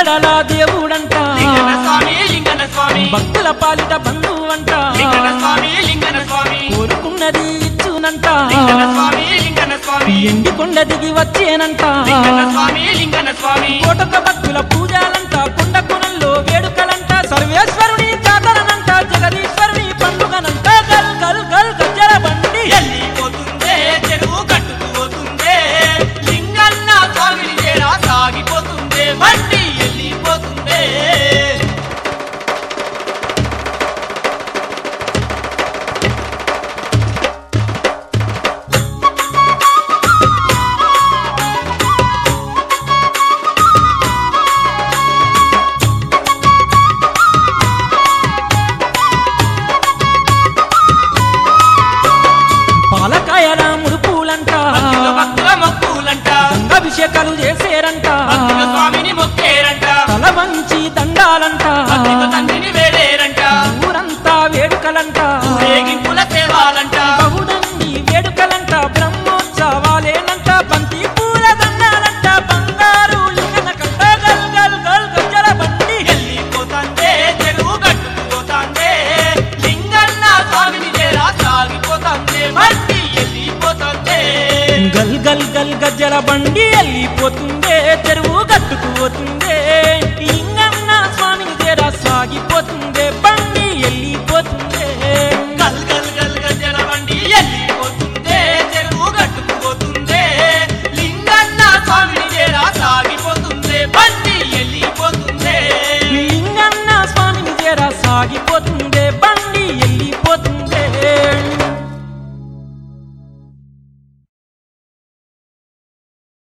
లింగడల దేవుడంట లింగన స్వామి లింగన స్వామి భక్తుల పాలిట బంధువంట లింగన స్వామి లింగన స్వామి కోరుకున్నది ఇచ్చునంట లింగన స్వామి లింగన స్వామి ఎండి కొండ దిగి వచ్చేనంట లింగన స్వామి లింగన స్వామి కోటక భక్తుల పూజలంట కొండ కొనల్లో వేడుకలంట సర్వేశ్వరుని జాతరనంట జగదీశ్వరుని పండుగనంట గల్ గల్ గల్ గజ్జల బండి వెళ్ళిపోతుందే చెరువు కట్టుకుపోతుందే లింగన్న స్వామిని చేరా సాగిపోతుందే బండి వెళ్ళిపోతుందే పాలకాయల ముడుపులంట భక్తుల భక్తుల మొక్కులంట గంగాభిషేకాలు చేసేరంట భక్తుల స్వామిని మొక్కేరంట తల వంచి దండాలంట భక్తుల తండ్రిని వేడేరంట ఊరంతా వేడుకలంట ఊరేగింపుల సేవాలంట బహుడండి వేడుకలంట బ్రహ్మోత్సవాలేనంట బంతి పూల దండాలంట బంగారు లింగన కంట గల్ గల్ గల్ గజ్జల బండి వెళ్ళిపోతాందే చెరువు కట్టుకుపోతాందే లింగన్న స్వామిని చేరా సాగిపోతాందే బండి వెళ్ళిపోతాందే గల్ గల్ గల్ గజ్జల బండి వెళ్ళిపోతుందే చెరువు కట్టుకుపోతుందే లింగన్న స్వామిని చేరా సాగిపోతుందే బండి వెళ్ళిపోతుందే గల్ గల్ గల్ గజల బండి వెళ్ళిపోతుందే చెరువు కట్టుకుపోతుందే లింగన్న స్వామిని చేరా సాగిపోతుందే బండి వెళ్ళిపోతుందే లింగన్న స్వామిని చేరా సాగిపోతుందే